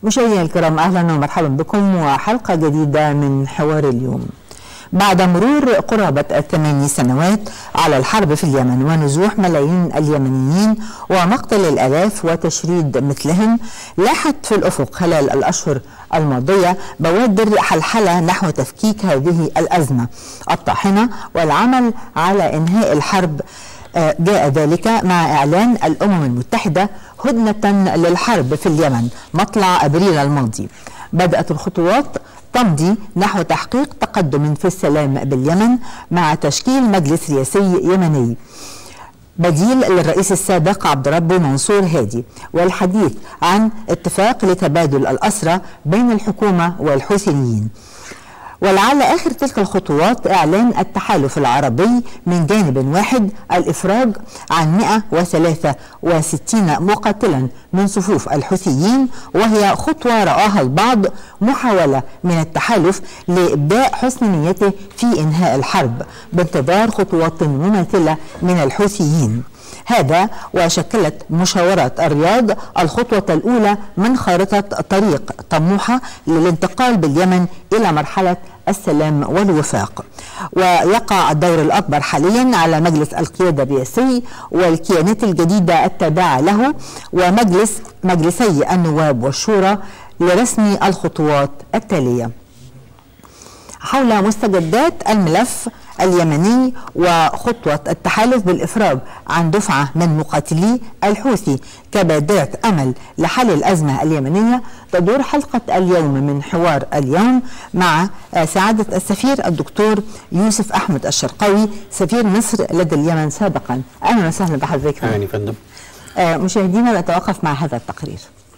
مشاهدينا الكرام اهلا ومرحبا بكم وحلقه جديده من حوار اليوم. بعد مرور قرابة الثماني سنوات على الحرب في اليمن ونزوح ملايين اليمنيين ومقتل الآلاف وتشريد مثلهم لاحت في الأفق خلال الأشهر الماضية بوادر حلحلة نحو تفكيك هذه الأزمة الطاحنة والعمل على إنهاء الحرب جاء ذلك مع إعلان الأمم المتحدة هدنة للحرب في اليمن مطلع أبريل الماضي بدأت الخطوات تمضي نحو تحقيق تقدم في السلام باليمن مع تشكيل مجلس رئاسي يمني بديل للرئيس السابق عبد ربه منصور هادي والحديث عن اتفاق لتبادل الأسرى بين الحكومة والحوثيين ولعل آخر تلك الخطوات إعلان التحالف العربي من جانب واحد الإفراج عن 163 مقاتلا من صفوف الحوثيين وهي خطوة رآها البعض محاولة من التحالف لإبداء حسن نيته في إنهاء الحرب بانتظار خطوات مماثلة من الحوثيين هذا وشكلت مشاورة الرياض الخطوة الأولى من خارطة طريق طموحة للانتقال باليمن إلى مرحلة السلام والوفاق ويقع الدور الأكبر حاليا على مجلس القيادة الرئاسي والكيانات الجديدة التابعة له ومجلس مجلسي النواب والشورى لرسم الخطوات التالية حول مستجدات الملف اليمني وخطوة التحالف بالإفراج عن دفعة من مقاتلي الحوثي كبادرة أمل لحل الأزمة اليمنية تدور حلقة اليوم من حوار اليوم مع سعادة السفير الدكتور يوسف أحمد الشرقاوي سفير مصر لدى اليمن سابقا أهلا وسهلا بحضرتك أهلا فندم مشاهدينا نتوقف مع هذا التقرير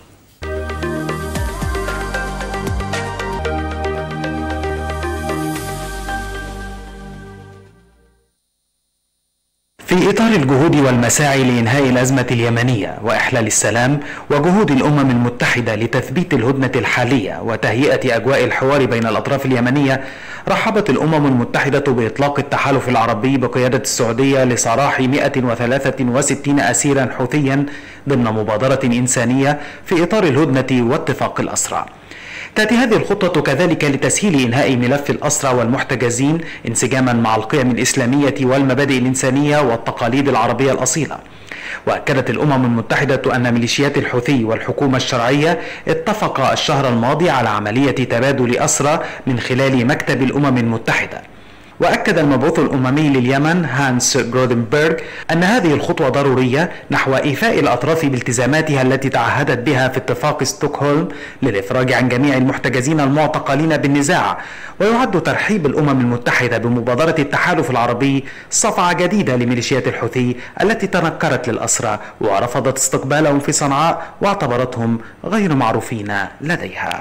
في إطار الجهود والمساعي لإنهاء الأزمة اليمنية وإحلال السلام وجهود الأمم المتحدة لتثبيت الهدنة الحالية وتهيئة أجواء الحوار بين الأطراف اليمنية رحبت الأمم المتحدة بإطلاق التحالف العربي بقيادة السعودية لسراح 163 أسيرا حوثيا ضمن مبادرة إنسانية في إطار الهدنة واتفاق الأسرى تأتي هذه الخطوة كذلك لتسهيل إنهاء ملف الأسرى والمحتجزين انسجاما مع القيم الإسلامية والمبادئ الإنسانية والتقاليد العربية الأصيلة وأكدت الأمم المتحدة أن ميليشيات الحوثي والحكومة الشرعية اتفقا الشهر الماضي على عملية تبادل أسرى من خلال مكتب الأمم المتحدة وأكد المبعوث الأممي لليمن هانس جرودنبرغ أن هذه الخطوة ضرورية نحو إيفاء الأطراف بالتزاماتها التي تعهدت بها في اتفاق ستوكهولم للإفراج عن جميع المحتجزين المعتقلين بالنزاع ويعد ترحيب الأمم المتحدة بمبادرة التحالف العربي صفعة جديدة لميليشيات الحوثي التي تنكرت للأسرى ورفضت استقبالهم في صنعاء واعتبرتهم غير معروفين لديها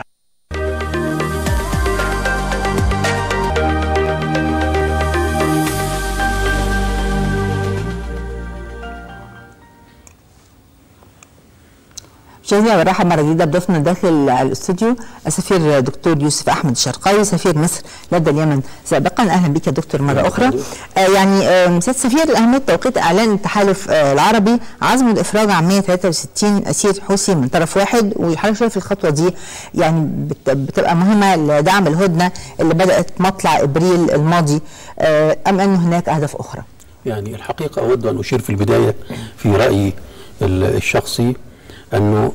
مشاهدينا برحب مرة جديدة بضيفنا داخل الاستوديو السفير دكتور يوسف أحمد الشرقاوي سفير مصر لدى اليمن سابقا أهلا بك يا دكتور مرة أخرى آه يعني آه سيادة السفير أهمية توقيت إعلان التحالف آه العربي عزم الإفراج عن 163 أسير حوثي من طرف واحد وحضرتك شايف الخطوة دي يعني بتبقى مهمة لدعم الهدنة اللي بدأت مطلع إبريل الماضي آه أم أن هناك أهداف أخرى؟ يعني الحقيقة أود أن أشير في البداية في رأيي الشخصي انه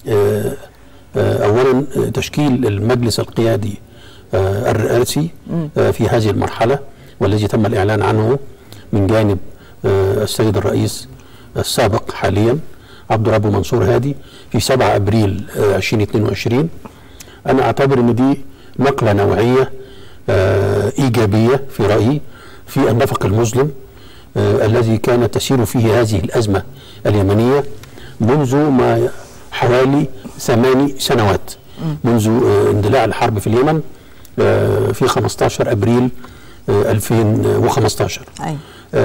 اولا تشكيل المجلس القيادي الرئاسي في هذه المرحله والذي تم الاعلان عنه من جانب السيد الرئيس السابق حاليا عبد ربه منصور هادي في 7 ابريل 2022 انا اعتبر ان دي نقله نوعيه ايجابيه في رايي في النفق المظلم الذي كانت تسير فيه هذه الازمه اليمنيه منذ ما حوالي ثماني سنوات منذ اندلاع الحرب في اليمن في 15 ابريل 2015 أي.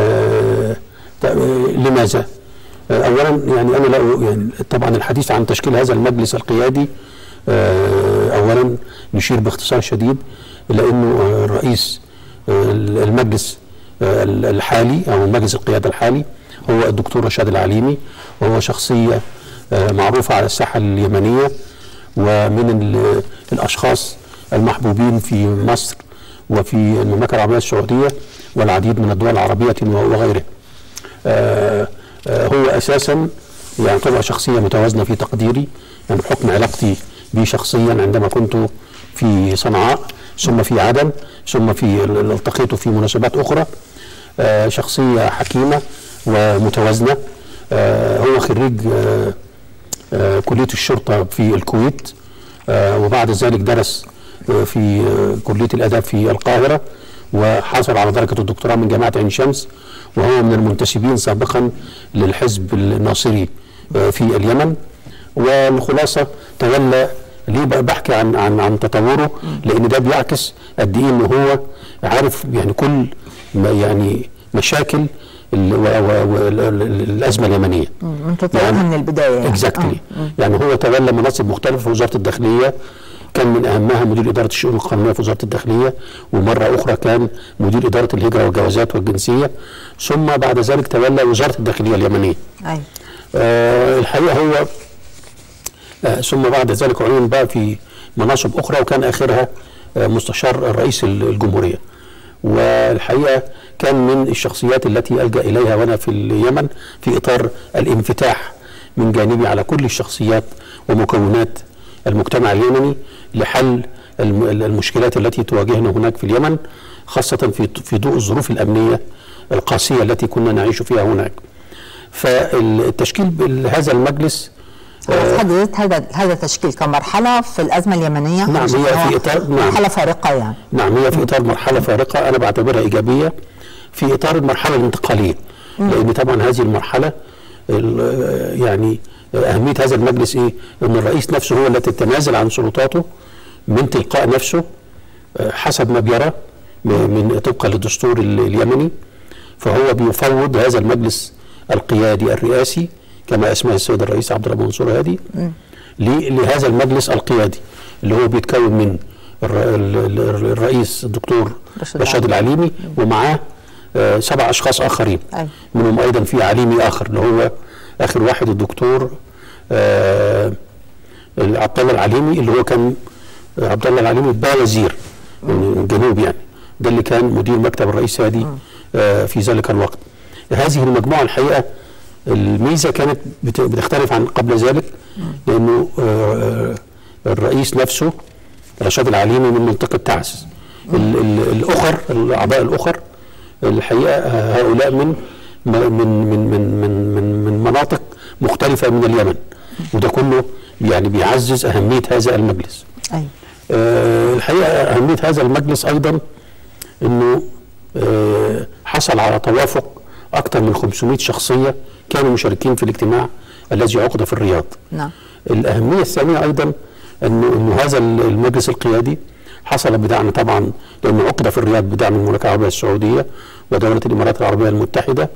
لماذا؟ اولا يعني انا لا يعني طبعا الحديث عن تشكيل هذا المجلس القيادي اولا يشير باختصار شديد الى انه الرئيس المجلس الحالي او مجلس القياده الحالي هو الدكتور رشاد العليمي وهو شخصيه معروفه على الساحه اليمنيه ومن ال- الاشخاص المحبوبين في مصر وفي المملكه العربيه السعوديه والعديد من الدول العربيه وغيرها. آه، آه، هو اساسا يعني طبعا شخصيه متوازنه في تقديري يعني بحكم علاقتي بي شخصيا عندما كنت في صنعاء ثم في عدن ثم في ال- التقيته في مناسبات اخرى آه، شخصيه حكيمه ومتوازنه آه، هو خريج آه، آه، كليه الشرطه في الكويت آه، وبعد ذلك درس آه، في آه، كليه الاداب في القاهره وحصل على درجه الدكتوراه من جامعه عين شمس وهو من المنتسبين سابقا للحزب الناصري آه، في اليمن والخلاصه تولى ليه بقى بحكي عن عن عن تطوره لان ده بيعكس قد ايه ان هو عارف يعني كل ما يعني مشاكل ال- و- و- و- ال- ال- الازمه اليمنيه من تطورها يعني- من البدايه يعني. اكزاكتلي آه. يعني هو تولى مناصب مختلفه في وزاره الداخليه كان من اهمها مدير اداره الشؤون القانونيه في وزاره الداخليه ومره اخرى كان مدير اداره الهجره والجوازات والجنسيه ثم بعد ذلك تولى وزاره الداخليه اليمنيه ايوه آه الحقيقه هو آه ثم بعد ذلك عين بقى في مناصب اخرى وكان اخرها آه مستشار رئيس الجمهوريه والحقيقه كان من الشخصيات التي الجا اليها وانا في اليمن في اطار الانفتاح من جانبي على كل الشخصيات ومكونات المجتمع اليمني لحل الم- المشكلات التي تواجهنا هناك في اليمن خاصه في في ضوء الظروف الامنيه القاسيه التي كنا نعيش فيها هناك. فالتشكيل هذا المجلس هو في حد ذات هذا هذا التشكيل كمرحله في الازمه اليمنيه نعم، مش هي إن هو في إطار- نعم. مرحله فارقه يعني نعم هي في اطار مرحله فارقه انا بعتبرها ايجابيه في اطار المرحله الانتقاليه لان طبعا هذه المرحله ال- يعني اهميه هذا المجلس ايه؟ ان الرئيس نفسه هو الذي تتنازل عن سلطاته من تلقاء نفسه آه، حسب ما بيرى م- من طبقا للدستور ال- اليمني فهو بيفوض هذا المجلس القيادي الرئاسي كما اسمه السيد الرئيس عبد الله منصور هادي ل- لهذا المجلس القيادي اللي هو بيتكون من الر- ال- ال- الرئيس الدكتور رشاد رشاد العليمي ومعاه آه، سبع اشخاص اخرين أيوة. منهم ايضا في عليمي اخر اللي هو اخر واحد الدكتور آه، عبد الله العليمي اللي هو كان آه، عبد الله العليمي بقى وزير من الجنوب يعني ده اللي كان مدير مكتب الرئيس هادي آه، في ذلك الوقت هذه المجموعه الحقيقه الميزه كانت بت- بتختلف عن قبل ذلك لانه آه، الرئيس نفسه رشاد العليمي من منطقه تعز ال- ال- الاخر الاعضاء الاخر الحقيقه آه، هؤلاء من من من من من من, من مناطق مختلفه من اليمن وده كله يعني بيعزز اهميه هذا المجلس ايوه آه، الحقيقه اهميه هذا المجلس ايضا انه آه، حصل على توافق اكثر من 500 شخصيه كانوا مشاركين في الاجتماع الذي عقد في الرياض. نعم الاهميه الثانيه ايضا انه انه هذا المجلس القيادي حصل بدعم طبعا لانه عقد في الرياض بدعم المملكه العربيه السعوديه ودوله الامارات العربيه المتحده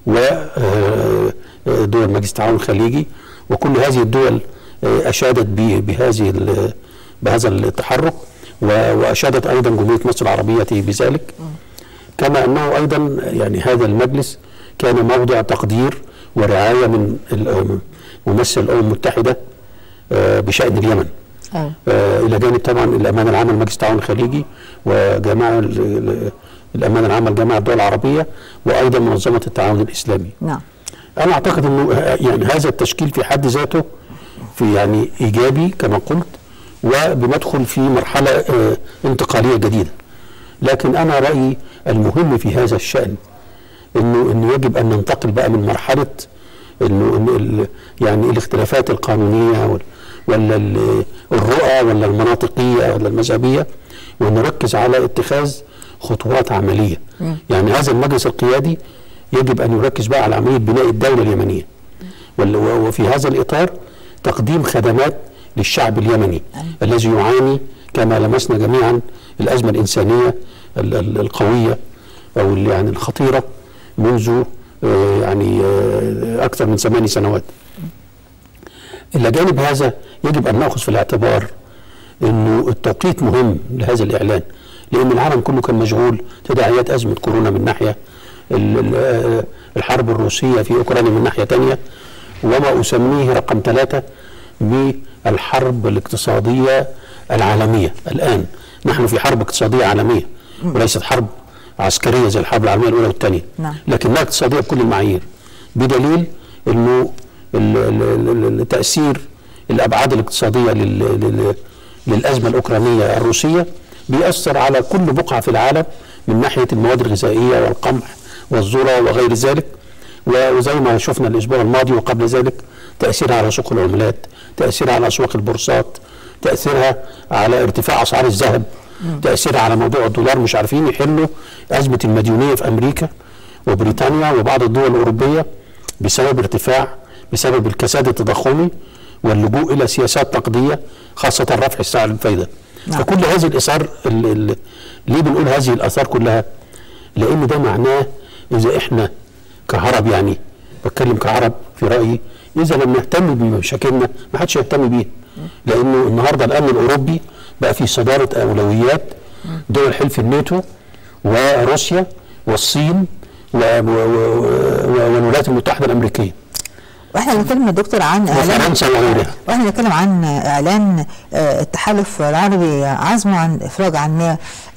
ودول مجلس التعاون الخليجي وكل هذه الدول آه، اشادت ب- بهذه ال- بهذا التحرك و- واشادت ايضا جمهوريه مصر العربيه بذلك كما انه ايضا يعني هذا المجلس كان موضع تقدير ورعايه من ال- ممثل الامم المتحده آه، بشان اليمن ايوه آه، الى جانب طبعا الامانه العامه لمجلس التعاون الخليجي وجماعه ال- ال- الامانه العامه لجماعه الدول العربيه وايضا منظمه التعاون الاسلامي. نعم انا اعتقد انه آه، يعني هذا التشكيل في حد ذاته في يعني ايجابي كما قلت وبندخل في مرحله آه، انتقاليه جديده. لكن انا رايي المهم في هذا الشان انه انه يجب ان ننتقل بقى من مرحله انه إن ال- يعني الاختلافات القانونيه وال- ولا ال- الرؤى ولا المناطقيه ولا المذهبيه ونركز على اتخاذ خطوات عمليه يعني هذا المجلس القيادي يجب ان يركز بقى على عمليه بناء الدوله اليمنيه وال- و- وفي هذا الاطار تقديم خدمات للشعب اليمني الذي يعاني كما لمسنا جميعا الازمه الانسانيه ال- ال- القويه او ال- يعني الخطيره منذ آه، يعني آه، اكثر من ثماني سنوات. الى جانب هذا يجب ان ناخذ في الاعتبار انه التوقيت مهم لهذا الاعلان لان العالم كله كان مشغول تداعيات ازمه كورونا من ناحيه ال- ال- آه، الحرب الروسيه في اوكرانيا من ناحيه ثانيه وما اسميه رقم ثلاثه بالحرب الاقتصاديه العالميه الان نحن في حرب اقتصاديه عالميه وليست حرب عسكريه زي الحرب العالميه الاولى والثانيه نعم. لكنها اقتصاديه بكل المعايير بدليل انه ال- ال- ال- التاثير الابعاد الاقتصاديه لل- لل- للازمه الاوكرانيه الروسيه بيأثر على كل بقعه في العالم من ناحيه المواد الغذائيه والقمح والذره وغير ذلك و- وزي ما شفنا الاسبوع الماضي وقبل ذلك تاثيرها على سوق العملات تاثيرها على اسواق البورصات تاثيرها على ارتفاع اسعار الذهب تاثيرها على موضوع الدولار مش عارفين يحلوا ازمه المديونيه في امريكا وبريطانيا وبعض الدول الاوروبيه بسبب ارتفاع بسبب الكساد التضخمي واللجوء الى سياسات نقديه خاصه رفع سعر الفايده نعم. فكل هذه الاثار ال- ال- ليه بنقول هذه الاثار كلها لان ده معناه اذا احنا كعرب يعني بتكلم كعرب في رايي اذا لم نهتم بمشاكلنا ما حدش يهتم بيها لانه النهارده الامن الاوروبي بقى في صداره اولويات دول حلف الناتو وروسيا والصين و- و- و- و- والولايات المتحده الامريكيه واحنا بنتكلم يا دكتور عن اعلان وفرنسا وغيرها واحنا بنتكلم عن اعلان آه، التحالف العربي عزمه عن افراج عن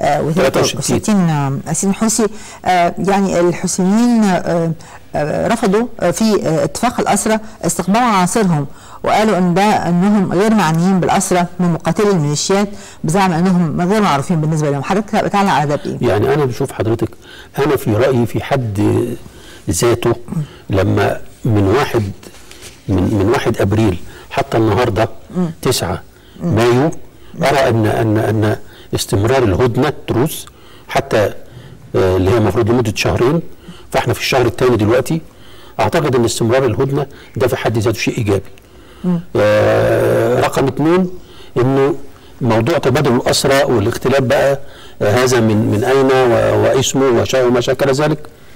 163 اسير حوثي آه، يعني الحوثيين آه، آه، رفضوا آه، في آه، اتفاق الاسرى استقبال عناصرهم وقالوا ان ده انهم غير معنيين بالاسرى من مقاتلي الميليشيات بزعم انهم غير معروفين بالنسبه لهم حضرتك بتعلق على ده بايه؟ يعني انا بشوف حضرتك انا في رايي في حد ذاته لما من واحد من من واحد ابريل حتى النهارده 9 مايو ارى ان ان ان استمرار الهدنه تروس حتى آه، اللي هي المفروض لمده شهرين فاحنا في الشهر الثاني دلوقتي اعتقد ان استمرار الهدنه ده في حد ذاته شيء ايجابي آه، رقم اثنين انه موضوع تبادل الاسرى والاختلاف بقى آه، هذا من من اين و- واسمه وشا- وما شاكل ذلك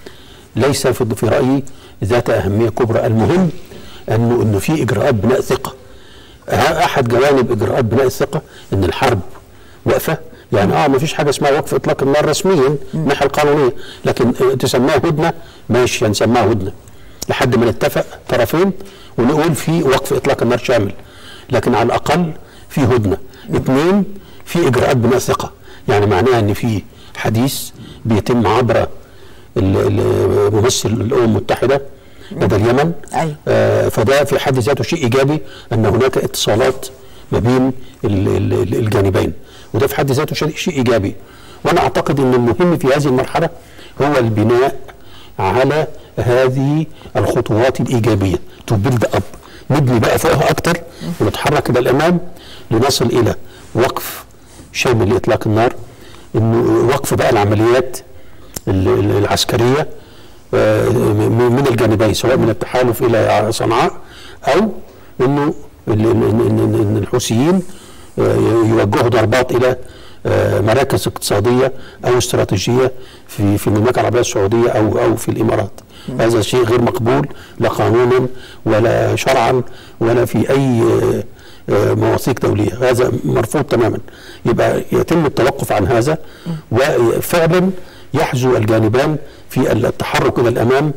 ليس في في رايي ذات اهميه كبرى المهم انه انه في اجراءات بناء ثقه ها- احد جوانب اجراءات بناء الثقه ان الحرب واقفه يعني اه ما فيش حاجه اسمها وقف اطلاق النار رسميا من الناحيه القانونيه لكن آه، تسميها هدنه ماشي هنسميها هدنه لحد ما نتفق طرفين ونقول في وقف اطلاق النار شامل لكن على الاقل في هدنه اثنين في اجراءات بناء ثقه يعني معناها ان في حديث بيتم عبر ال- ال- ممثل الامم المتحده لدى اليمن أيوة. آه، فده في حد ذاته شيء ايجابي ان هناك اتصالات ما بين ال- ال- ال- الجانبين وده في حد ذاته شيء شيء ايجابي وانا اعتقد ان المهم في هذه المرحله هو البناء على هذه الخطوات الايجابيه تو بيلد اب نبني بقى فوقها اكتر ونتحرك الى الامام لنصل الى وقف شامل لاطلاق النار انه وقف بقى العمليات ال- ال- العسكريه آه، م- من الجانبين سواء من التحالف الى صنعاء او انه ال- ال- إن- إن- إن الحوثيين آه، يوجهوا ضربات الى آه، مراكز اقتصاديه او استراتيجيه في في المملكه العربيه السعوديه او او في الامارات هذا شيء غير مقبول لا قانونا ولا شرعا ولا في اي آه، آه، مواثيق دوليه هذا مرفوض تماما يبقى يتم التوقف عن هذا وفعلا يحزو الجانبان في التحرك الى الامام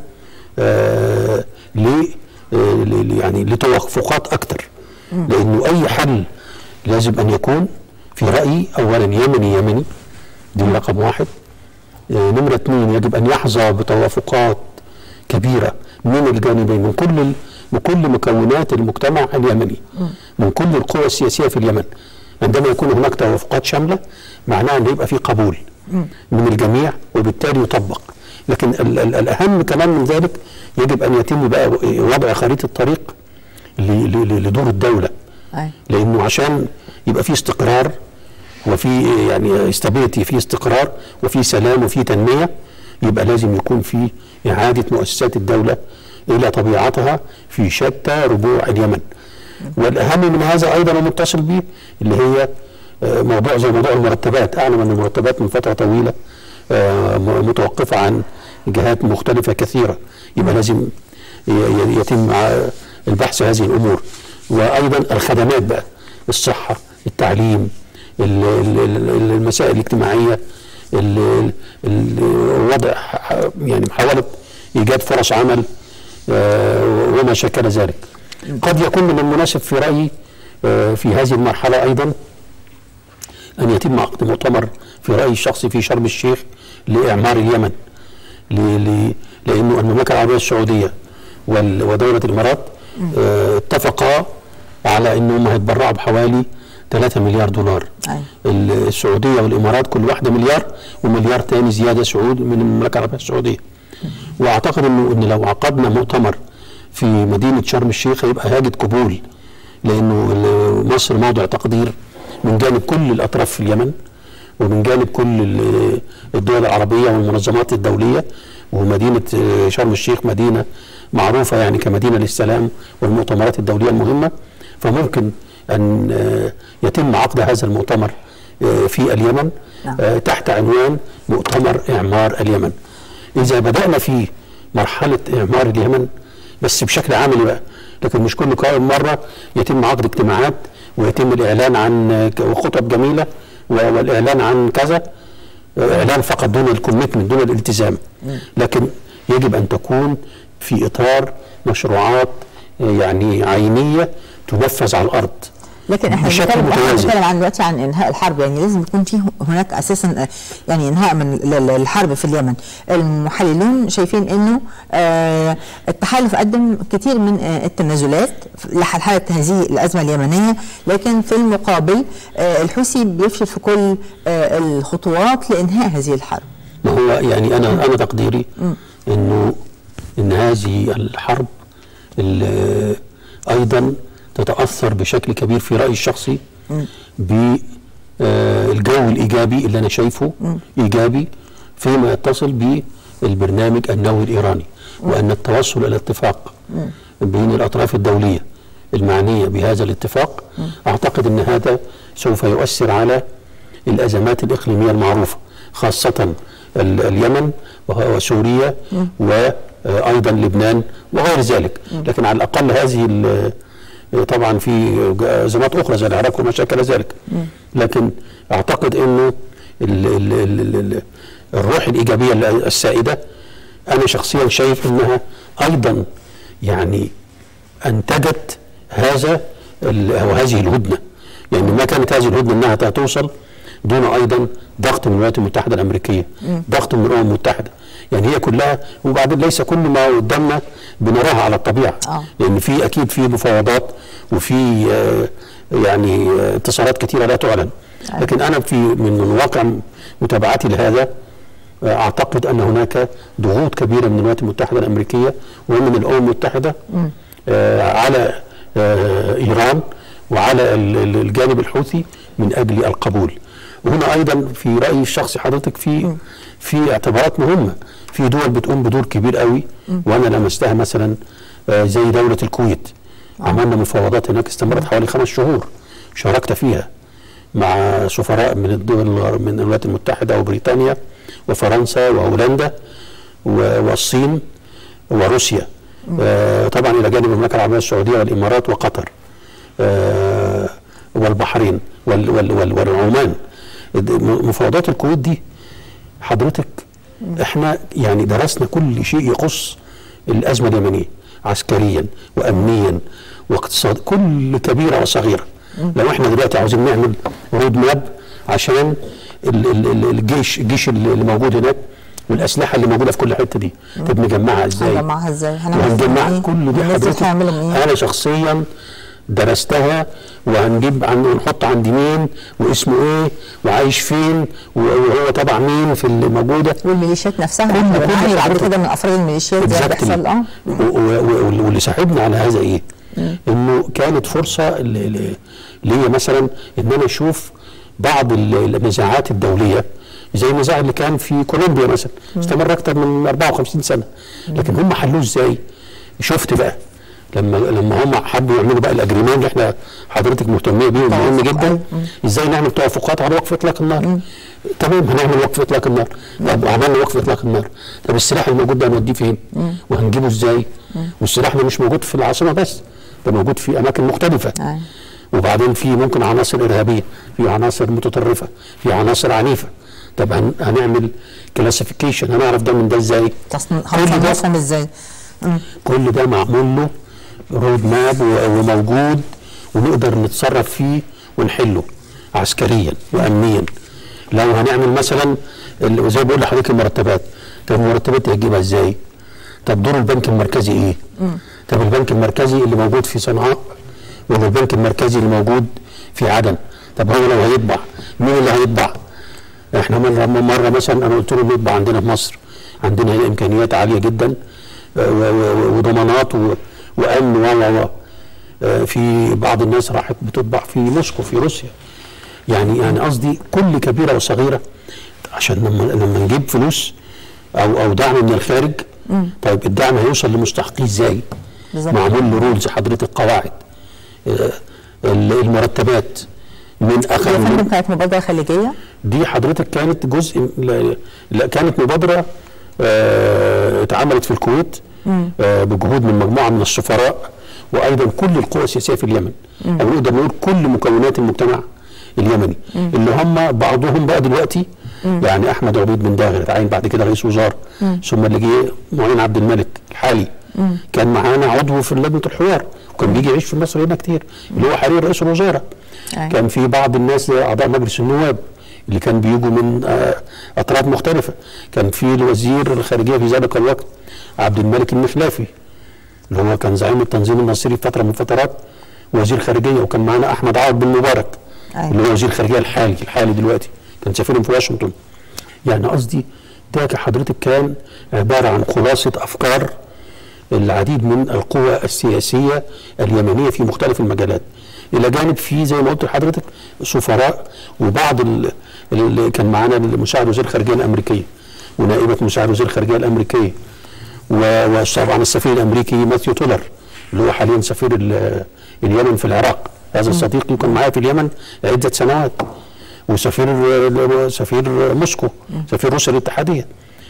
آه، ل آه، ل- ل- يعني لتوافقات اكثر لانه اي حل لازم ان يكون في رايي اولا يمني يمني دي رقم واحد آه، نمرة اثنين يجب أن يحظى بتوافقات كبيرة من الجانبين من كل ال- من كل مكونات المجتمع اليمني من كل القوى السياسية في اليمن عندما يكون هناك توافقات شاملة معناها أن يبقى في قبول من الجميع وبالتالي يطبق لكن ال ال الأهم كمان من ذلك يجب أن يتم بقى وضع خريطة طريق ل- ل- لدور الدولة أي. لانه عشان يبقى في استقرار وفي يعني استابيليتي في استقرار وفي سلام وفي تنميه يبقى لازم يكون في اعاده مؤسسات الدوله الى طبيعتها في شتى ربوع اليمن. والاهم من هذا ايضا ومتصل به اللي هي آه، موضوع زي موضوع المرتبات اعلم ان المرتبات من فتره طويله آه، م- متوقفه عن جهات مختلفه كثيره يبقى لازم ي- ي- يتم ع- البحث هذه الامور وايضا الخدمات بقى الصحه التعليم ال- ال- ال- المسائل الاجتماعيه ال- ال- وضع ح- يعني محاوله ايجاد فرص عمل آه، وما شكل ذلك قد يكون من المناسب في رايي آه، في هذه المرحله ايضا ان يتم عقد مؤتمر في رايي الشخصي في شرم الشيخ لاعمار اليمن ل... ل... لانه المملكه العربيه السعوديه وال... ودوله الامارات آه، اتفقا على انهم هيتبرعوا بحوالي 3 مليار دولار أيوة. ال- السعوديه والامارات كل واحده مليار ومليار تاني زياده سعود من المملكه العربيه السعوديه واعتقد انه ان لو عقدنا مؤتمر في مدينه شرم الشيخ هيبقى هاجد قبول لانه ال- مصر موضع تقدير من جانب كل الاطراف في اليمن ومن جانب كل ال- الدول العربيه والمنظمات الدوليه ومدينه آه، شرم الشيخ مدينه معروفه يعني كمدينه للسلام والمؤتمرات الدوليه المهمه فممكن ان آه، يتم عقد هذا المؤتمر آه، في اليمن نعم. آه، تحت عنوان مؤتمر اعمار اليمن. اذا بدانا في مرحله اعمار اليمن بس بشكل عملي بقى لكن مش كل كام مره يتم عقد اجتماعات ويتم الاعلان عن آه، خطب جميله و- والاعلان عن كذا آه، اعلان فقط دون الكوميتمنت دون الالتزام لكن يجب ان تكون في اطار مشروعات آه، يعني عينيه تنفذ على الارض لكن احنا بشكل بنتكلم احنا متوازن. بنتكلم عن دلوقتي عن انهاء الحرب يعني لازم يكون في هناك اساسا آه، يعني انهاء من ال- ال- الحرب في اليمن المحللون شايفين انه آه، التحالف قدم كثير من آه، التنازلات لحل هذه الازمه اليمنيه لكن في المقابل آه، الحوثي بيفشل في كل آه، الخطوات لانهاء هذه الحرب ما هو يعني انا انا تقديري انه ان هذه الحرب ال- ايضا تتاثر بشكل كبير في رايي الشخصي بالجو الايجابي اللي انا شايفه ايجابي فيما يتصل بالبرنامج النووي الايراني وان التوصل الى اتفاق بين الاطراف الدوليه المعنيه بهذا الاتفاق اعتقد ان هذا سوف يؤثر على الازمات الاقليميه المعروفه خاصه ال- اليمن وه- وسوريا وايضا لبنان وغير ذلك لكن على الاقل هذه ال- طبعا في ازمات اخرى زي العراق وما شاكل ذلك لكن اعتقد انه ال ال ال ال الروح الايجابيه ال- السائده انا شخصيا شايف انها ايضا يعني انتجت هذا ال- او هذه الهدنه يعني ما كانت هذه الهدنه انها توصل دون ايضا ضغط من الولايات المتحده الامريكيه ضغط من الامم المتحده يعني هي كلها وبعدين ليس كل ما قدامنا بنراها على الطبيعه آه. لان في اكيد في مفاوضات وفي آه، يعني آه، اتصالات كثيره لا تعلن لكن انا في من من واقع متابعتي لهذا آه، اعتقد ان هناك ضغوط كبيره من الولايات المتحده الامريكيه ومن الامم المتحده آه، على آه، ايران وعلى ال- ال- الجانب الحوثي من اجل القبول وهنا ايضا في رايي الشخصي حضرتك في في اعتبارات مهمه في دول بتقوم بدور كبير قوي وانا لمستها مثلا آه، زي دوله الكويت عملنا مفاوضات هناك استمرت حوالي خمس شهور شاركت فيها مع سفراء من الدول من الولايات المتحده وبريطانيا وفرنسا وهولندا و- والصين وروسيا آه طبعا الى جانب المملكه العربيه السعوديه والامارات وقطر آه والبحرين وال وال وال والعمان الد- مفاوضات الكويت دي حضرتك احنا يعني درسنا كل شيء يخص الازمه اليمنيه عسكريا وامنيا واقتصاد كل كبيره وصغيره لو احنا دلوقتي عاوزين نعمل رود ماب عشان ال- ال- ال- الجيش الجيش اللي موجود هناك والاسلحه اللي موجوده في كل حته دي طب نجمعها ازاي؟ هنجمعها ازاي؟ هنعمل وهنجمع إيه؟ كل دي الناس دي حضرتك هيعملوا ايه؟ انا شخصيا درستها وهنجيب عن ونحط عند مين واسمه ايه وعايش فين وهو تبع مين في اللي موجوده والميليشيات نفسها كل- احنا كل بنعاني بعد حضرتك. كده من افراد الميليشيات زي ما Exactly. بيحصل اه و- و- و- واللي ساعدنا على هذا ايه؟ انه كانت فرصه ل- ل- ليا مثلا ان انا اشوف بعض ال- النزاعات الدوليه زي النزاع اللي كان في كولومبيا مثلا استمر اكثر من 54 سنه لكن هم حلوه ازاي؟ شفت بقى لما لما هم حبوا يعملوا بقى الاجريمان اللي احنا حضرتك مهتميه بيه ومهم توافق، جدا أيوة. ازاي نعمل توافقات على وقف اطلاق النار تمام هنعمل وقف اطلاق النار طب عملنا وقف اطلاق النار طب السلاح الموجود ده هنوديه فين وهنجيبه ازاي والسلاح ده مش موجود في العاصمه بس ده موجود في اماكن مختلفه أيوة. وبعدين في ممكن عناصر ارهابيه في عناصر متطرفه في عناصر عنيفه طب هن- هنعمل كلاسيفيكيشن هنعرف ده من ده ازاي تصن- كل ده هنصنفهم ازاي؟ مم. كل ده معمول له رود ماب و- وموجود ونقدر نتصرف فيه ونحله عسكريا وامنيا لو هنعمل مثلا ال- زي ما بقول لحضرتك المرتبات طب المرتبات دي هتجيبها ازاي؟ طب دور البنك المركزي ايه؟ طب البنك المركزي اللي موجود في صنعاء ولا البنك المركزي اللي موجود في عدن؟ طب هو لو هيطبع مين اللي هيطبع؟ احنا مره مره مثلا انا قلت لهم نطبع عندنا في مصر عندنا هنا امكانيات عاليه جدا آه، و- و- وضمانات و- وامن و و و آه، في بعض الناس راحت بتطبع في موسكو في روسيا يعني يعني قصدي كل كبيره وصغيره عشان لما لما نجيب فلوس او او دعم من الخارج طيب الدعم هيوصل لمستحقيه ازاي؟ بالظبط. معمول له رولز حضرتك قواعد آه، ال- المرتبات من يا اخذ من فندم كانت مبادره خليجيه دي حضرتك كانت جزء لا, لا كانت مبادره آه، اتعملت في الكويت آه، بجهود من مجموعه من السفراء وايضا كل القوى السياسيه في اليمن او نقدر نقول كل مكونات المجتمع اليمني اللي هم بعضهم بقى دلوقتي يعني احمد عبيد بن داغر اتعين بعد كده رئيس وزراء ثم اللي جه معين عبد الملك الحالي كان معانا عضو في لجنه الحوار وكان بيجي يعيش في مصر هنا كتير اللي هو حاليا رئيس الوزراء أيوة. كان في بعض الناس اعضاء مجلس النواب اللي كان بيجوا من آه، اطراف مختلفه كان في الوزير الخارجيه في ذلك الوقت عبد الملك المخلافي اللي هو كان زعيم التنظيم النصيري في فتره من الفترات وزير خارجيه وكان معانا احمد عوض بن مبارك أيوة. اللي هو وزير الخارجيه الحالي الحالي دلوقتي كان سفير في واشنطن يعني قصدي ده حضرتك كان عباره عن خلاصه افكار العديد من القوى السياسيه اليمنيه في مختلف المجالات الى جانب في زي ما قلت لحضرتك سفراء وبعض ال- اللي كان معانا مساعد وزير الخارجيه الامريكيه ونائبه مساعد وزير الخارجيه الامريكيه و- وطبعا السفير الامريكي ماثيو تولر اللي هو حاليا سفير ال- اليمن في العراق هذا صديقي كان معايا في اليمن عده سنوات وسفير سفير موسكو سفير روسيا الاتحاديه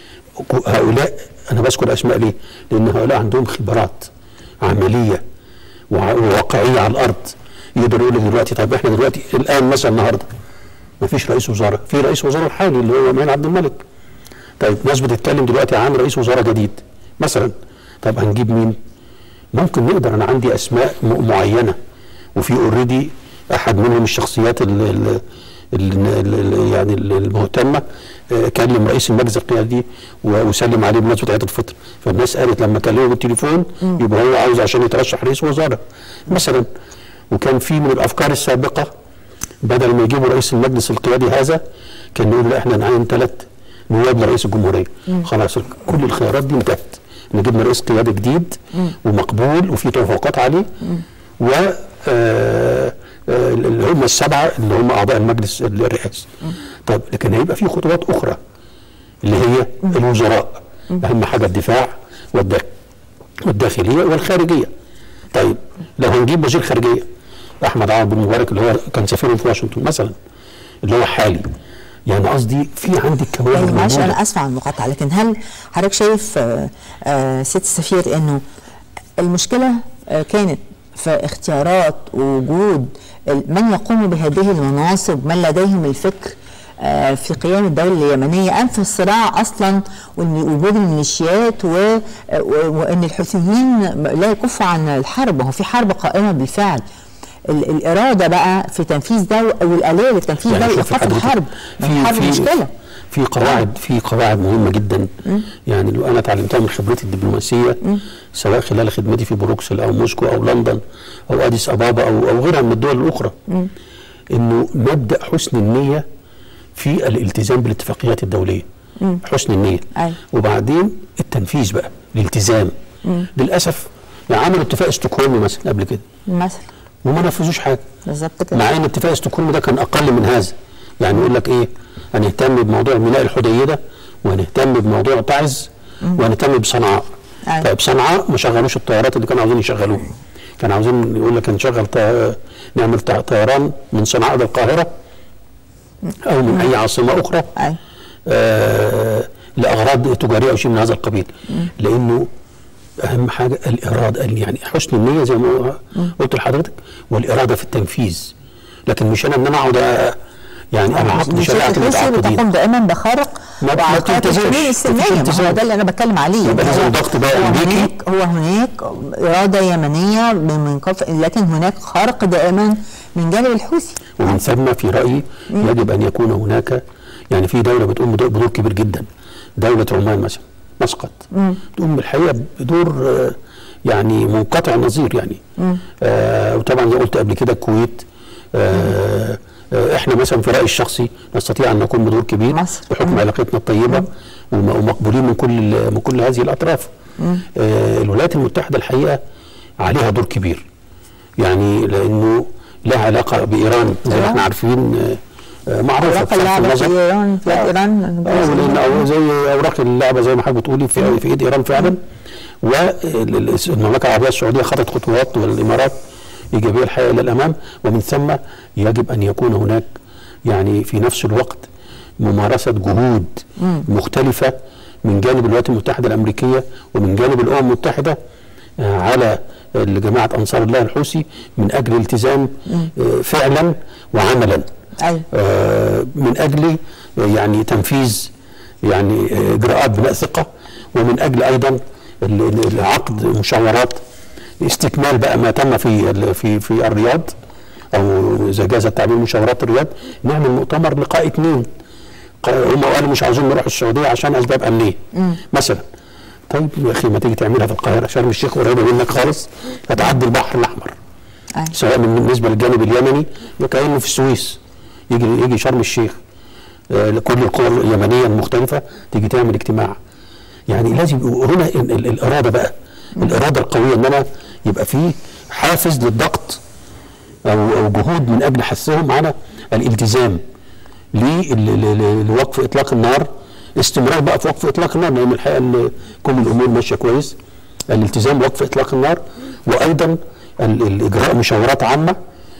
هؤلاء انا بذكر اسماء ليه؟ لان هؤلاء عندهم خبرات عمليه وع- وواقعيه على الارض يقدر يقول لك دلوقتي طيب احنا دلوقتي الان مثلا النهارده ما فيش رئيس وزراء في رئيس وزراء الحالي اللي هو معين عبد الملك طيب ناس بتتكلم دلوقتي عن رئيس وزراء جديد مثلا طب هنجيب مين؟ ممكن نقدر انا عندي اسماء م- معينه وفي اوريدي احد منهم الشخصيات ال ال ال ال يعني ال- المهتمه آه، كلم رئيس المجلس القيادي و- وسلم عليه بمناسبه عيد الفطر فالناس قالت لما كلمه بالتليفون يبقى هو عاوز عشان يترشح رئيس وزراء مثلا وكان في من الافكار السابقه بدل ما يجيبوا رئيس المجلس القيادي هذا كان يقول لا احنا نعين ثلاث نواب لرئيس الجمهوريه خلاص كل الخيارات دي انتهت نجيبنا رئيس قيادي جديد ومقبول وفي توافقات عليه و آه، آه، اللي هم السبعه اللي هم اعضاء المجلس الرئاسي طب لكن هيبقى في خطوات اخرى اللي هي الوزراء اهم حاجه الدفاع والداخل والداخليه والخارجيه طيب لو هنجيب وزير خارجيه احمد عوض بن مبارك اللي هو كان سفير في واشنطن مثلا اللي هو حالي يعني قصدي في عندك كوادر يعني معلش موجودة. انا اسفه على المقاطعه لكن هل حضرتك شايف آه، آه، ست السفير انه المشكله آه، كانت في اختيارات ووجود ال- من يقوم بهذه المناصب من لديهم الفكر آه، في قيام الدولة اليمنية أم في الصراع أصلا وإن وجود الميليشيات و- و- وإن الحوثيين لا يكفوا عن الحرب هو في حرب قائمة بالفعل ال- الإرادة بقى في تنفيذ ده والآلية للتنفيذ ده شوفي وإيقاف حضرتك، الحرب ما هي الحرب مشكلة في قواعد في قواعد مهمه جدا يعني لو انا اتعلمتها من خبرتي الدبلوماسيه سواء خلال خدمتي في بروكسل او موسكو او لندن او اديس ابابا او او غيرها من الدول الاخرى انه مبدا حسن النيه في الالتزام بالاتفاقيات الدوليه حسن النيه أيوة. وبعدين التنفيذ بقى الالتزام للاسف يعني عملوا اتفاق ستوكهولم مثلا قبل كده مثلا وما نفذوش حاجه بالظبط كده مع ان اتفاق ستوكهولم ده كان اقل من هذا يعني يقول لك ايه هنهتم بموضوع ميناء الحديده وهنهتم بموضوع تعز وهنهتم بصنعاء أيوة. طيب صنعاء ما شغلوش الطيارات اللي كانوا عاوزين يشغلوها كانوا عاوزين يقول لك هنشغل طي- نعمل طي- طيران من صنعاء للقاهره او من اي عاصمه اخرى أيوة. آه لاغراض تجاريه او شيء من هذا القبيل لانه اهم حاجه الاراده يعني حسن النيه زي ما قلت لحضرتك والاراده في التنفيذ لكن مش انا ان انا اقعد أ- يعني انا عقد الشركة شريعه الروسية المتعاقدين بتقوم دائما بخرق ما- ما وعقاب بتلتزمش. الحلول مفيش السلميه ما هو التزام. ده اللي انا بتكلم عليه يبقى لازم هو- ضغط بقى هو أمريكي. هناك هو هناك اراده يمنيه من من قف لكن هناك خرق دائما من جانب الحوثي ومن ثم في رايي يجب ان يكون هناك يعني في دوله بتقوم بدور, بدور كبير جدا دوله عمان مثلا مسقط بتقوم بالحقيقه بدور آه، يعني منقطع النظير يعني آه وطبعا زي ما قلت قبل كده الكويت آه آه احنا مثلا في رايي الشخصي نستطيع ان نقوم بدور كبير مصر. بحكم مم. علاقتنا الطيبه وم- ومقبولين من كل ال- من كل هذه الاطراف آه الولايات المتحده الحقيقه عليها دور كبير يعني لانه لها علاقه بايران زي ما أيوة. احنا عارفين آه، آه، معروفه علاقه بصرف اللعبه في النظر. ايران في آه. ايران اه ولان أو زي اوراق اللعبه زي ما حضرتك بتقولي في, في ايد ايران فعلا والمملكه العربيه السعوديه خطت خطوات والامارات ايجابيه الحقيقه الى الامام ومن ثم يجب ان يكون هناك يعني في نفس الوقت ممارسه جهود مختلفه من جانب الولايات المتحده الامريكيه ومن جانب الامم المتحده آه، على جماعه انصار الله الحوثي من اجل التزام آه، فعلا وعملا ايوه آه، من اجل آه، يعني تنفيذ يعني آه، اجراءات بناء ثقه ومن اجل ايضا ال- ال- عقد مشاورات استكمال بقى ما تم في ال- في في الرياض او اذا جاز التعبير مشاورات الرياض نعمل مؤتمر لقاء اثنين ق- هم قالوا مش عاوزين نروح السعوديه عشان اسباب امنيه مثلا طيب يا اخي ما تيجي تعملها في القاهره شرم الشيخ قريبه منك خالص هتعدي البحر الاحمر أيوة. سواء من- بالنسبه للجانب اليمني وكانه في السويس يجي يجي شرم الشيخ آه، لكل القرى اليمنيه المختلفه تيجي تعمل اجتماع يعني لازم يبقوا هنا ال- ال- الاراده بقى الاراده القويه ان انا يبقى في حافز للضغط او او جهود من اجل حثهم على الالتزام ل- ل- ل- لوقف اطلاق النار استمرار بقى في وقف اطلاق النار لان الحقيقه ال- كل الامور ماشيه كويس الالتزام بوقف اطلاق النار وايضا ال- الاجراء مشاورات عامه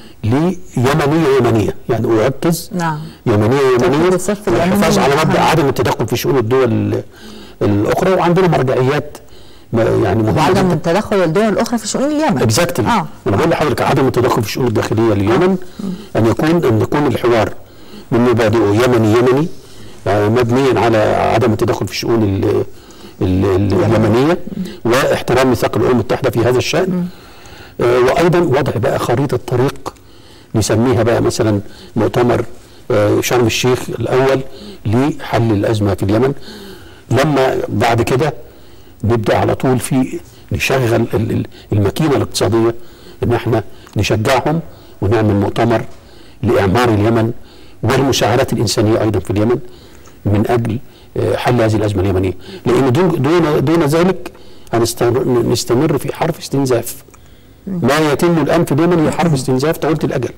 ليمنيه يمنيه يعني اركز نعم يمنيه يمنيه تأكيد الصف اليمني والحفاظ على مبدا أهم. عدم التدخل في شؤون الدول الاخرى وعندنا مرجعيات ما- يعني مهمه وعدم جدا تدخل الدول الاخرى في شؤون اليمن اكزاكتلي اه انا بقول لحضرتك عدم التدخل في الشؤون الداخليه لليمن ان يكون ان يكون الحوار من مبادئه يمني يمني يعني مبنيا على عدم التدخل في الشؤون ال- ال- ال- اليمنيه واحترام ميثاق الامم المتحده في هذا الشان آه، وايضا وضع بقى خريطه طريق نسميها بقى مثلا مؤتمر آه، شرم الشيخ الاول لحل الازمه في اليمن لما بعد كده نبدا على طول في نشغل ال- ال- الماكينه الاقتصاديه ان احنا نشجعهم ونعمل مؤتمر لاعمار اليمن والمساعدات الانسانيه ايضا في اليمن من اجل آه، حل هذه الازمه اليمنيه لان دون دون دون ذلك هنستمر نستمر في حرب استنزاف ما يتم الان في اليمن هي حرب استنزاف طويله الاجل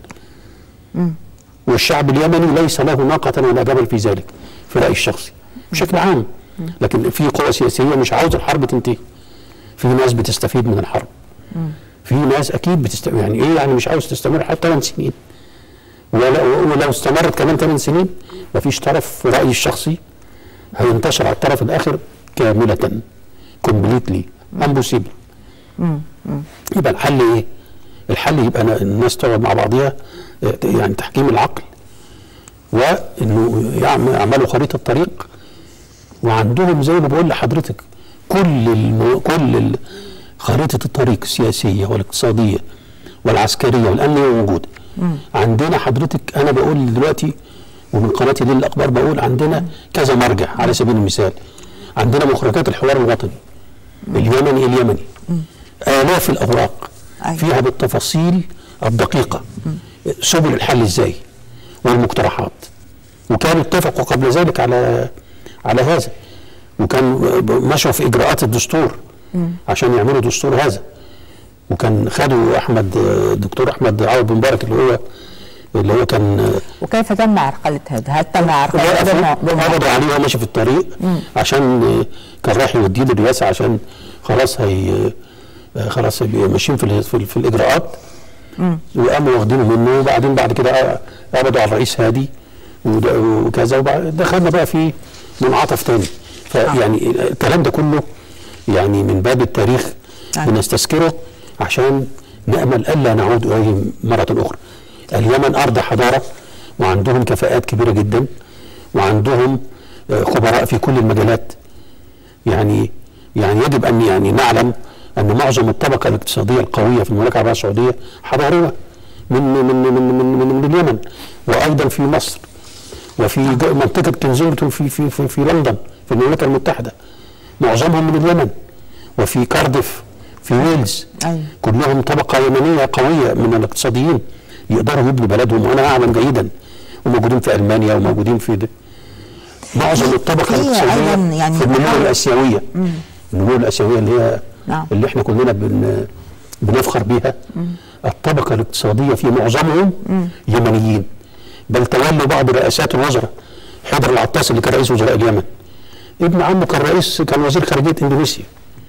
والشعب اليمني ليس له ناقه ولا جبل في ذلك في رايي الشخصي بشكل عام لكن في قوى سياسيه مش عاوزه الحرب تنتهي في ناس بتستفيد من الحرب في ناس اكيد بتست يعني ايه يعني مش عاوز تستمر حتى 8 سنين ولا ولو استمرت كمان 8 سنين مفيش طرف في رايي الشخصي هينتصر على الطرف الاخر كامله كومبليتلي امبوسيبل يبقى الحل ايه؟ الحل يبقى أنا الناس تقعد مع بعضها آه، يعني تحكيم العقل وانه يعم- يعملوا خريطه طريق وعندهم زي ما بقول لحضرتك كل الم... كل ال... خريطه الطريق السياسيه والاقتصاديه والعسكريه والامنيه موجوده عندنا حضرتك انا بقول دلوقتي ومن قناتي ليل الاخبار بقول عندنا كذا مرجع على سبيل المثال عندنا مخرجات الحوار الوطني اليمني اليمني آلاف الأوراق أيوة. فيها بالتفاصيل الدقيقة سبل الحل ازاي والمقترحات وكانوا اتفقوا قبل ذلك على على هذا وكان مشوا في إجراءات الدستور عشان يعملوا دستور هذا وكان خدوا أحمد الدكتور أحمد عوض بن مبارك اللي هو اللي هو كان وكيف تم عرقلة هذا؟ هل تم عرقلة وقفوا بما- بما- قبضوا عليه وهو ماشي في الطريق عشان آه، كان رايح يوديه للرئاسه عشان خلاص هي آه، خلاص هيبقوا ماشيين في, ال- في, ال- في الاجراءات وقاموا واخدينه منه وبعدين بعد كده آه، قبضوا على الرئيس هادي ود- وكذا وبعد دخلنا بقى في منعطف تاني فيعني الكلام ده كله يعني من باب التاريخ أيوة. بنستذكره عشان نامل الا نعود اليه مره اخرى. اليمن ارض حضاره وعندهم كفاءات كبيره جدا وعندهم آه، خبراء في كل المجالات يعني يعني يجب ان يعني نعلم ان معظم الطبقه الاقتصاديه القويه في المملكه العربيه السعوديه حضاريه من من من من, من, من, من اليمن وايضا في مصر وفي ج- منطقه كنزينغتون في في في, في لندن في المملكه المتحده معظمهم من اليمن وفي كارديف في ويلز أيوة. كلهم طبقه يمنيه قويه من الاقتصاديين يقدروا يبنوا بلدهم وانا اعلم جيدا وموجودين في المانيا وموجودين في ده. معظم الطبقه في الاقتصاديه أيضاً يعني في النمو بحاول- الاسيويه النمو الاسيويه اللي هي نعم. اللي احنا كلنا بن بنفخر بيها الطبقه الاقتصاديه في معظمهم يمنيين بل تولوا بعض رئاسات الوزراء حيدر العطاس اللي كان رئيس وزراء اليمن ابن عمه كان رئيس كان وزير خارجيه اندونيسيا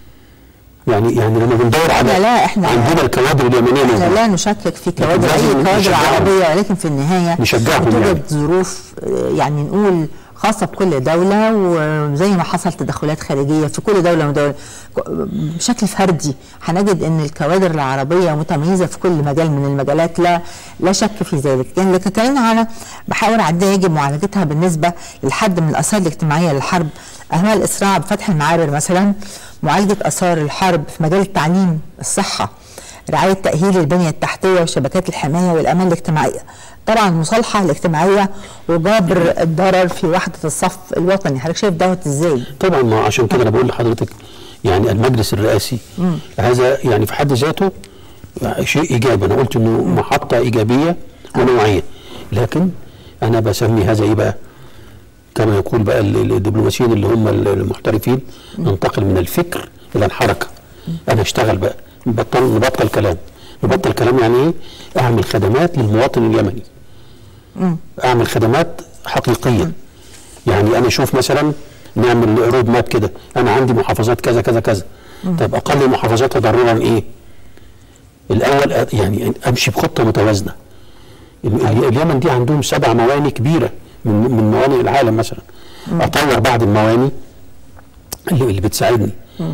يعني يعني لما بندور على لا، لا، إحنا- عندنا الكوادر اليمنيه احنا موجودة. لا نشكك في كوادر لازم اي كوادر نشجعهم. عربيه ولكن في النهايه نشجعهم توجد يعني. ظروف آه، يعني نقول خاصه بكل دوله وزي ما حصل تدخلات خارجيه في كل دوله ودوله ك- بشكل فردي هنجد ان الكوادر العربيه متميزه في كل مجال من المجالات لا لا شك في ذلك يعني لكن كلمنا على محاور عديده يجب معالجتها بالنسبه للحد من الاثار الاجتماعيه للحرب اهمها الاسراع بفتح المعابر مثلا معالجه اثار الحرب في مجال التعليم الصحه رعاية تأهيل البنية التحتية وشبكات الحماية والأمان الاجتماعية طبعا المصالحة الاجتماعية وجبر الضرر في وحدة الصف الوطني حضرتك شايف دوت ازاي طبعا ما عشان كده انا بقول لحضرتك يعني المجلس الرئاسي هذا يعني في حد ذاته شيء ايجابي انا قلت انه محطه ايجابيه ونوعيه لكن انا بسمي هذا ايه بقى كما يقول بقى ال- ال- الدبلوماسيين اللي هم ال- المحترفين ننتقل من الفكر الى الحركه انا اشتغل بقى نبطل نبطل كلام نبطل كلام يعني ايه اعمل خدمات للمواطن اليمني اعمل خدمات حقيقيه يعني انا اشوف مثلا نعمل رود ماب كده انا عندي محافظات كذا كذا كذا طب اقل المحافظات تضررا ايه الاول أ- يعني امشي بخطه متوازنه ال- ال- اليمن دي عندهم سبع مواني كبيره من من موانئ العالم مثلا اطور بعض المواني اللي, اللي بتساعدني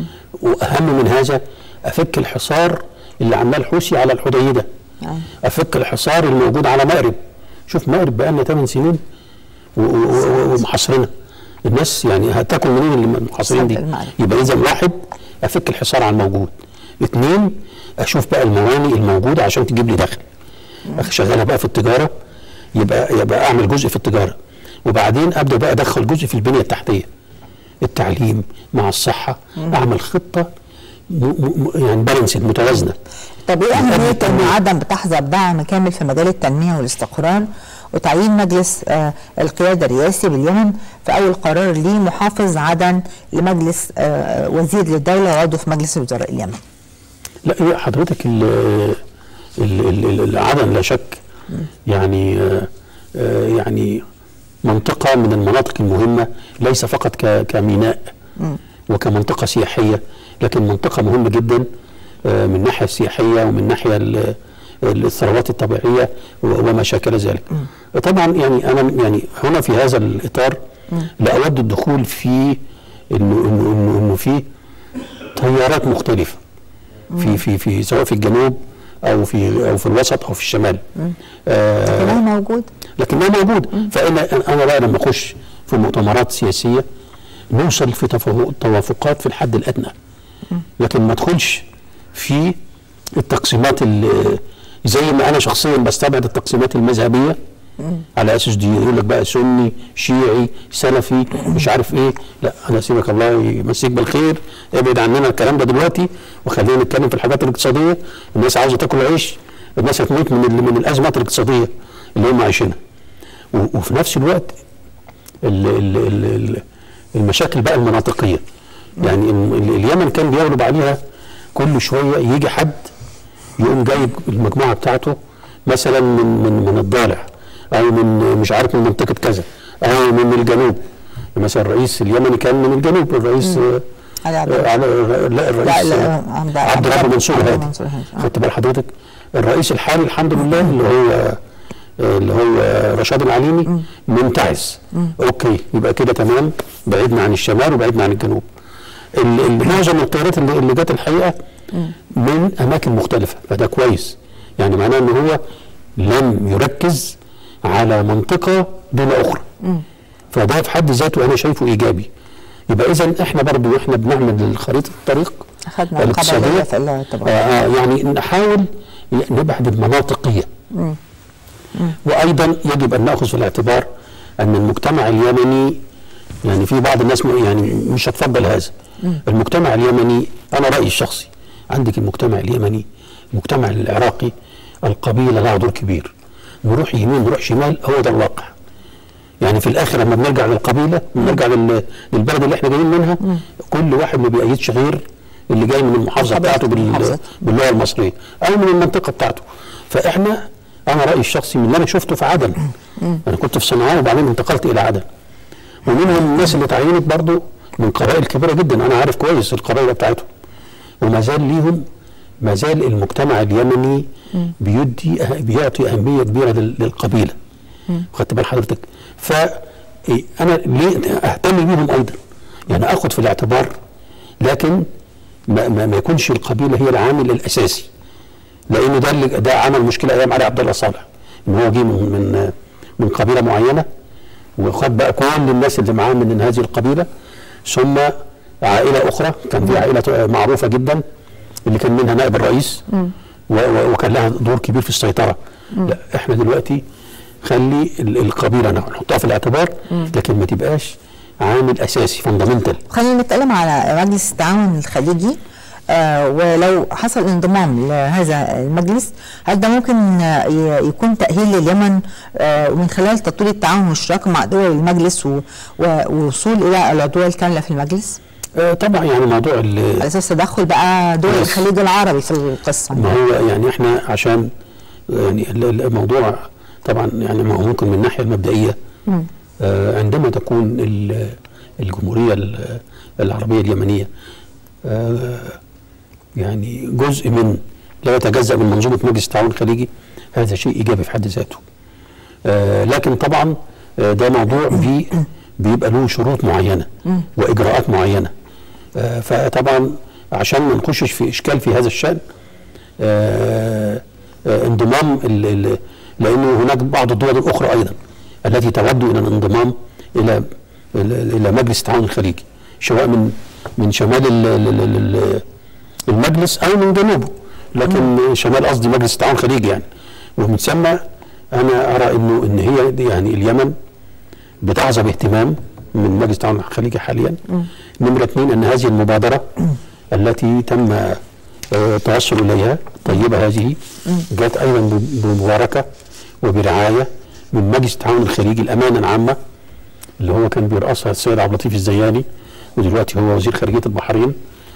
واهم من هذا افك الحصار اللي عمال الحوثي على الحديده افك الحصار الموجود على مأرب شوف مأرب بقى لنا 8 سنين و- و- و- ومحاصرينها الناس يعني هتاكل منين اللي محاصرين دي صدق المعرفة. يبقى اذا واحد افك الحصار على الموجود اثنين اشوف بقى الموانئ الموجوده عشان تجيب لي دخل اشغلها بقى في التجاره يبقى يبقى اعمل جزء في التجاره وبعدين ابدا بقى ادخل جزء في البنيه التحتيه التعليم مع الصحه اعمل خطه م- م- يعني بالانسد متوازنه طب ايه أهمية أن التنمية. عدم بتحظى بدعم كامل في مجال التنمية والاستقرار وتعيين مجلس آه القيادة الرئاسي باليمن في أول قرار ليه محافظ عدن لمجلس آه وزير للدولة وعضو في مجلس وزراء اليمن لا هي حضرتك ال ال- ال- ال- العدن لا شك يعني آه، آه، يعني منطقة من المناطق المهمة ليس فقط ك- كميناء وكمنطقة سياحية لكن منطقة مهمة جدا آه، من الناحية السياحية ومن ناحية ال- الثروات الطبيعية و- وما شاكل ذلك طبعا يعني أنا يعني هنا في هذا الإطار لا أود الدخول في إنه إنه إنه, إنه في تيارات مختلفة في في في سواء في الجنوب او في او في الوسط او في الشمال آه لكنها موجود لكنها موجود فانا انا بقى لما اخش في مؤتمرات سياسيه نوصل في تفاهو- توافقات في الحد الادنى لكن ما ادخلش في التقسيمات ال- زي ما انا شخصيا بستبعد التقسيمات المذهبيه على اساس دي يقول لك بقى سني شيعي سلفي مش عارف ايه لا انا سيبك الله يمسيك بالخير ابعد عننا الكلام ده دلوقتي وخلينا نتكلم في الحاجات الاقتصاديه الناس عاوزه تاكل عيش الناس هتموت من ال- من الازمات الاقتصاديه اللي هم عايشينها و- وفي نفس الوقت ال ال ال ال المشاكل بقى المناطقيه يعني ال- ال- اليمن كان بيغلب عليها كل شويه يجي حد يقوم جايب المجموعه بتاعته مثلا من من من الضالع او من مش عارف من منطقه كذا او من الجنوب مثلا الرئيس اليمني كان من الجنوب الرئيس آه، علي عبد آه، على لا الرئيس لا، آه، عبد- عبد الرب منصور عبد هادي منصور هادي، آه. خدت بال حضرتك الرئيس الحالي الحمد لله اللي هو اللي هو رشاد العليمي منتعس اوكي يبقى كده تمام بعدنا عن الشمال وبعدنا عن الجنوب ال- ال- معظم القيادات اللي, اللي جت الحقيقه من اماكن مختلفه فده كويس يعني معناه ان هو لم يركز على منطقه دون اخرى فده في حد ذاته انا شايفه ايجابي يبقى اذا احنا برضو احنا بنعمل خريطه الطريق اخذنا الاقتصادية. القبليه في الاعتبار آه آه، يعني نحاول نبعد المناطقيه وايضا يجب ان ناخذ في الاعتبار ان المجتمع اليمني يعني في بعض الناس م- يعني مش هتفضل هذا المجتمع اليمني انا رايي الشخصي عندك المجتمع اليمني المجتمع العراقي القبيله لها دور كبير نروح يمين نروح شمال هو ده الواقع يعني في الاخر لما بنرجع للقبيله بنرجع لل- للبلد اللي احنا جايين منها كل واحد ما بيأيدش غير اللي جاي من المحافظه قبيلته، بتاعته بال- محافظته. باللغه المصريه او من المنطقه بتاعته فاحنا انا رايي الشخصي من اللي انا شفته في عدن انا كنت في صنعاء وبعدين انتقلت الى عدن ومنهم الناس اللي تعينت برضو من قبائل كبيره جدا انا عارف كويس القبائل بتاعتهم وما زال ليهم ما زال المجتمع اليمني بيدي أه- بيعطي اهميه كبيره لل- للقبيله خدت بال حضرتك ف إيه، انا ليه اهتم بيهم ايضا يعني اخد في الاعتبار لكن ما, ما, ما يكونش القبيله هي العامل الاساسي لانه ده اللي ده عمل مشكله ايام علي عبد الله صالح ان هو جه من من من قبيله معينه وخد بقى كل الناس اللي معاه من هذه القبيله ثم عائله اخرى كان في عائله معروفه جدا اللي كان منها نائب الرئيس و- و- وكان لها دور كبير في السيطره لا احنا دلوقتي خلي ال- القبيله نحطها في الاعتبار لكن ما تبقاش عامل اساسي فندمنتال خلينا نتكلم على مجلس التعاون الخليجي آه ولو حصل انضمام لهذا المجلس هل ده ممكن آه، ي- يكون تأهيل لليمن آه من خلال تطوير التعاون والاشتراك مع دول المجلس و- و- ووصول إلى العضوية الكاملة في المجلس آه، طبعا يعني موضوع ال- على أساس تدخل بقى دول بس. الخليج العربي في القصة ما هو يعني احنا عشان يعني ال- ال- الموضوع طبعا يعني ما هو ممكن من الناحيه المبدئيه آه عندما تكون ال- الجمهوريه ال- العربيه اليمنيه آه يعني جزء من لا يتجزا من منظومه مجلس التعاون الخليجي هذا شيء ايجابي في حد ذاته. آه لكن طبعا آه ده موضوع بي بيبقى له شروط معينه واجراءات معينه. آه فطبعا عشان ما نخشش في اشكال في هذا الشان آه آه انضمام ال ال لانه هناك بعض الدول الاخرى ايضا التي تود الى الانضمام الى الى إلى مجلس التعاون الخليجي سواء من من شمال ال- ال- ال- ال- المجلس او من جنوبه لكن شمال قصدي مجلس التعاون الخليجي يعني ومن ثم انا ارى انه ان هي دي يعني اليمن بتعظم اهتمام من مجلس التعاون الخليجي حاليا نمرة اثنين ان هذه المبادرة التي تم آه، التوصل اليها طيبة هذه جاءت ايضا ب- بمباركة وبرعاية من مجلس التعاون الخليجي الامانة العامة اللي هو كان بيرأسها السيد عبد اللطيف الزياني ودلوقتي هو وزير خارجية البحرين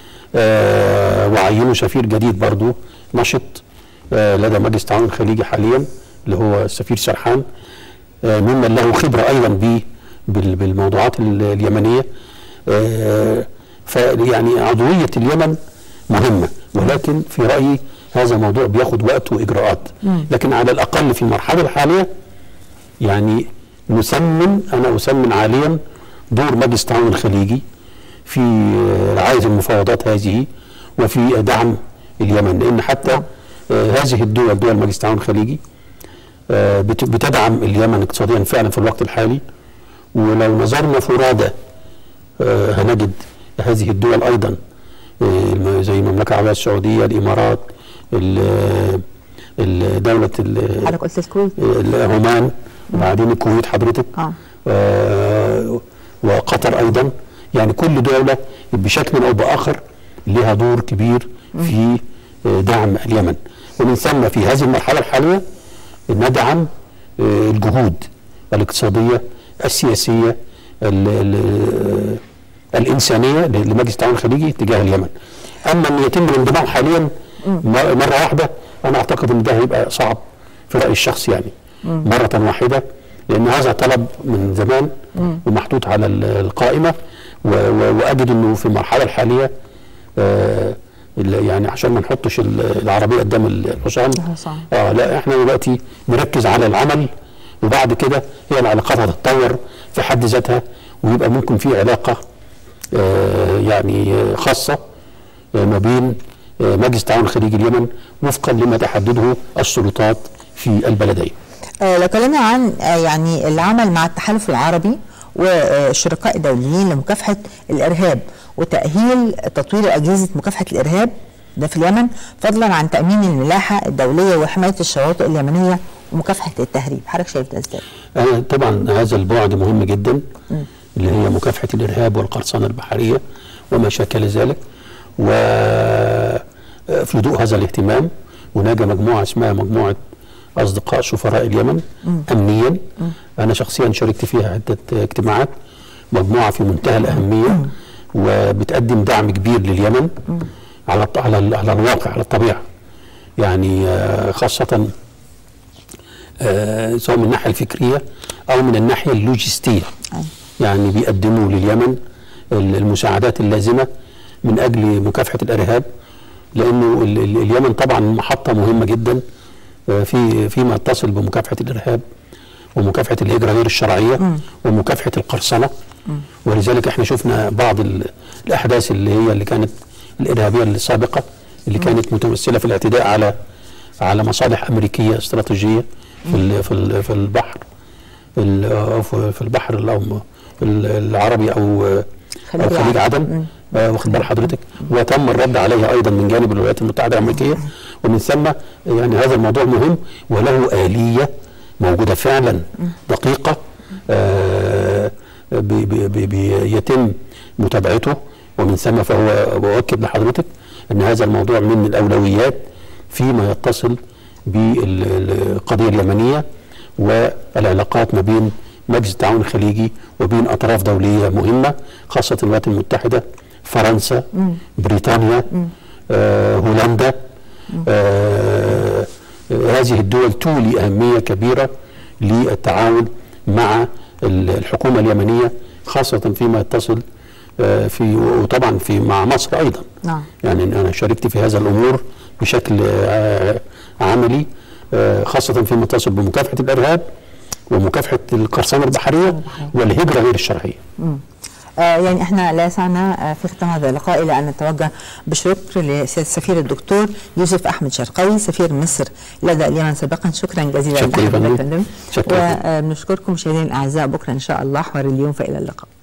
آه وعينوا سفير جديد برضو نشط آه لدى مجلس التعاون الخليجي حاليا اللي هو السفير سرحان آه ممن له خبرة أيضا ب بال- بالموضوعات ال- اليمنية آه فيعني عضوية اليمن مهمة ولكن في رأيي هذا موضوع بياخد وقت وإجراءات لكن على الأقل في المرحلة الحالية يعني نسمن انا اسمن عاليا دور مجلس التعاون الخليجي في رعايه المفاوضات هذه وفي دعم اليمن لان حتى آه، هذه الدول دول مجلس التعاون الخليجي آه، بت- بتدعم اليمن اقتصاديا فعلا في الوقت الحالي ولو نظرنا فرادى آه، هنجد هذه الدول ايضا آه، الم- زي المملكه العربيه السعوديه الامارات ال- ال- دوله ال- حضرتك قلت الكويت عمان وبعدين الكويت حضرتك اه آه وقطر ايضا يعني كل دوله بشكل او باخر لها دور كبير في آه، دعم اليمن ومن ثم في هذه المرحله الحاليه ندعم آه، الجهود الاقتصاديه السياسيه ال- ال- الانسانيه لمجلس التعاون الخليجي تجاه اليمن اما ان يتم الانضمام حاليا م- مره واحده انا اعتقد ان ده هيبقى صعب في رايي الشخصي يعني مره واحده لان هذا طلب من زمان ومحطوط على ال- القائمه و- و- واجد انه في المرحله الحاليه آه ال- يعني عشان ما نحطش ال- العربيه قدام ال- الحصان الحصان. اه لا احنا دلوقتي نركز على العمل وبعد كده هي العلاقات هتتطور في حد ذاتها ويبقى ممكن في علاقه آه يعني آه، خاصه آه، ما بين آه، مجلس التعاون الخليجي اليمن وفقا لما تحدده السلطات في البلدين. آه، لو اتكلمنا عن آه، يعني العمل مع التحالف العربي والشركاء الدوليين لمكافحة الإرهاب وتأهيل تطوير أجهزة مكافحة الإرهاب ده في اليمن فضلا عن تأمين الملاحة الدولية وحماية الشواطئ اليمنية ومكافحة التهريب حضرتك شايف ده ازاي؟ آه، طبعا هذا البعد مهم جدا اللي هي مكافحة الإرهاب والقرصنة البحرية وما شاكل ذلك وفي ضوء هذا الاهتمام هناك مجموعة اسمها مجموعة أصدقاء سفراء اليمن أمنيا أنا شخصيا شاركت فيها عدة اجتماعات مجموعة في منتهى الأهمية وبتقدم دعم كبير لليمن على الط- على ال- على الواقع على الطبيعة يعني آه، خاصة آه، سواء من الناحيه الفكريه او من الناحيه اللوجستيه أيوة. يعني بيقدموا لليمن ال- المساعدات اللازمه من اجل مكافحه الارهاب لانه ال- ال- اليمن طبعا محطه مهمه جدا آه، في فيما يتصل بمكافحه الارهاب ومكافحه الهجره غير الشرعيه ومكافحه القرصنه ولذلك احنا شفنا بعض ال- الاحداث اللي هي اللي كانت الارهابيه السابقه اللي كانت متمثله في الاعتداء على على مصالح امريكيه استراتيجيه في ال- في ال- في البحر ال- أو في في البحر ال- أو في ال- العربي او خليج او خليج عدن. عدن آه، واخد بال حضرتك وتم الرد عليها ايضا من جانب الولايات المتحده الامريكيه ومن ثم يعني هذا الموضوع مهم وله اليه موجوده فعلا دقيقه آه، بي- بي- بي- بيتم متابعته ومن ثم فهو بؤكد لحضرتك ان هذا الموضوع من الاولويات فيما يتصل بالقضيه اليمنيه والعلاقات ما بين مجلس التعاون الخليجي وبين اطراف دوليه مهمه خاصه الولايات المتحده فرنسا بريطانيا آه، هولندا آه، هذه الدول تولي اهميه كبيره للتعاون مع ال- الحكومه اليمنيه خاصه فيما يتصل آه، في وطبعا في مع مصر ايضا نعم. يعني انا شاركت في هذا الامور بشكل آه، عملي آه، خاصه فيما يتصل بمكافحه الارهاب ومكافحه القرصنه البحريه والهجره غير الشرعيه آه يعني احنا لا يسعنا آه في ختام هذا اللقاء الى ان نتوجه بشكر لسياده السفير الدكتور يوسف احمد شرقاوي سفير مصر لدى اليمن سابقا شكرا جزيلا شكرا يا لحضرتك يا فندم. فندم شكرا. وبنشكركم مشاهدينا الاعزاء بكره ان شاء الله حوار اليوم فالى اللقاء